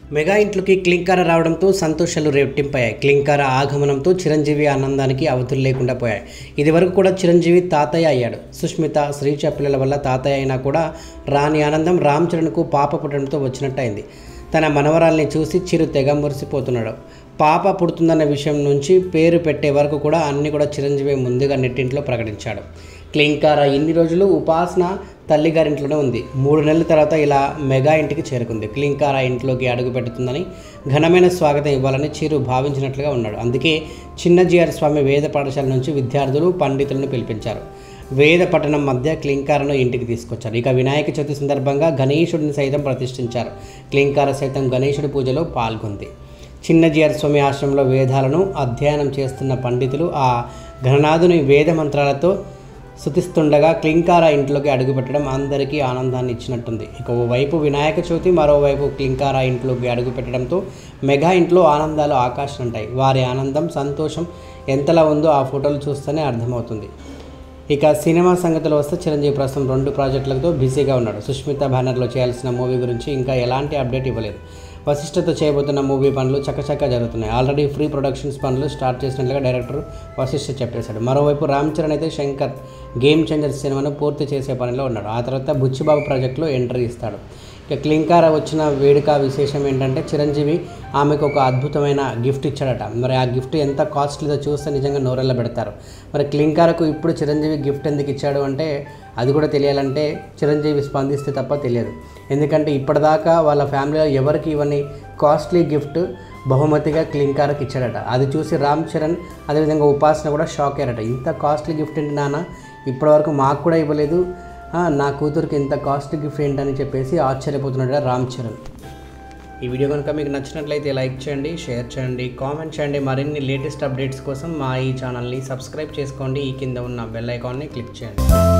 mega ఇంట్లోకి క్లింకార రావడంతో సంతోషాలు రేటింపయ్యాయి క్లింకార ఆగమనంతో చిరంజీవి ఆనందానికి అవధులు లేకుండా పోయాయి ఇదివరకు కూడా చిరంజీవి తాతయ్య అయ్యాడు సుష్మిత శ్రీచ పిల్లల వల్ల తాతయ్య అయినా కూడా రాని ఆనందం రామ్ చరణ్కు పాప పుట్టడంతో వచ్చినట్టయింది తన మనవరాల్ని చూసి చిరు తెగ మురిసిపోతున్నాడు పాప పుడుతుందన్న విషయం నుంచి పేరు పెట్టే వరకు కూడా అన్ని కూడా చిరంజీవి ముందుగా నెట్టింట్లో ప్రకటించాడు క్లింకార ఇన్ని రోజులు ఉపాసన తల్లిగారింట్లోనే ఉంది మూడు నెలల తర్వాత ఇలా మెగా ఇంటికి చేరుకుంది క్లింకార ఇంట్లోకి అడుగు పెడుతుందని ఘనమైన స్వాగతం ఇవ్వాలని చిరు భావించినట్లుగా ఉన్నాడు అందుకే చిన్నజీఆర్ స్వామి వేద పాఠశాల నుంచి విద్యార్థులు పండితులను పిలిపించారు వేద పట్టణం మధ్య క్లింకారను ఇంటికి తీసుకొచ్చారు ఇక వినాయక చవితి సందర్భంగా గణేశుడిని సైతం ప్రతిష్ఠించారు క్లింకార సైతం గణేశుడి పూజలో పాల్గొంది చిన్నజీఆర్ స్వామి ఆశ్రమంలో వేదాలను అధ్యయనం చేస్తున్న పండితులు ఆ గణనాథుని వేద మంత్రాలతో శుతిస్తుండగా క్లింకార ఇంట్లోకి అడుగుపెట్టడం అందరికీ ఆనందాన్ని ఇచ్చినట్టుంది ఇక ఓవైపు వినాయక చవితి మరోవైపు క్లింకార ఇంట్లోకి అడుగుపెట్టడంతో మెగా ఇంట్లో ఆనందాలు ఆకాశం ఉంటాయి వారి ఆనందం సంతోషం ఎంతలా ఉందో ఆ ఫోటోలు చూస్తేనే అర్థమవుతుంది ఇక సినిమా సంగతిలో వస్తే చిరంజీవి ప్రస్తుతం రెండు ప్రాజెక్టులతో బిజీగా ఉన్నాడు సుష్మిత బ్యానర్లో చేయాల్సిన మూవీ గురించి ఇంకా ఎలాంటి అప్డేట్ ఇవ్వలేదు వశిష్ఠతో చేయబోతున్న మూవీ పనులు చకచక జరుగుతున్నాయి ఆల్రెడీ ఫ్రీ ప్రొడక్షన్స్ పనులు స్టార్ట్ చేసినట్లుగా డైరెక్టర్ వశిష్ఠ చెప్పేశాడు మరోవైపు రామ్ చరణ్ అయితే శంకర్ గేమ్ చేంజర్ సినిమాను పూర్తి చేసే పనిలో ఉన్నాడు ఆ తర్వాత బుచ్చిబాబు ప్రాజెక్టులో ఎంట్రీ ఇస్తాడు ఇక క్లింకార వచ్చిన వేడుక విశేషం ఏంటంటే చిరంజీవి ఆమెకు ఒక అద్భుతమైన గిఫ్ట్ ఇచ్చాడట మరి ఆ గిఫ్ట్ ఎంత కాస్ట్లీదో చూస్తే నిజంగా నోరెళ్ళ పెడతారు మరి క్లింకారకు ఇప్పుడు చిరంజీవి గిఫ్ట్ ఎందుకు ఇచ్చాడు అంటే అది కూడా తెలియాలంటే చిరంజీవి స్పందిస్తే తప్ప తెలియదు ఎందుకంటే ఇప్పటిదాకా వాళ్ళ ఫ్యామిలీలో ఎవరికి ఇవన్నీ కాస్ట్లీ గిఫ్ట్ బహుమతిగా క్లింకారకు ఇచ్చాడట అది చూసి రామ్ చరణ్ అదేవిధంగా ఉపాసన కూడా షాక్ అయ్యారట ఇంత కాస్ట్లీ గిఫ్ట్ ఏంటి నాన్న ఇప్పటివరకు మాకు కూడా ఇవ్వలేదు ఆ, నా కూతురికి ఇంత కాస్ట్లీ గిఫ్ట్ ఏంటని చెప్పేసి ఆశ్చర్యపోతున్నాడు రామ్ చరణ్ ఈ వీడియో కనుక మీకు నచ్చినట్లయితే లైక్ చేయండి షేర్ చేయండి కామెంట్ చేయండి మరిన్ని లేటెస్ట్ అప్డేట్స్ కోసం మా ఈ ఛానల్ని సబ్స్క్రైబ్ చేసుకోండి ఈ కింద ఉన్న బెల్ ఐకాన్ని క్లిక్ చేయండి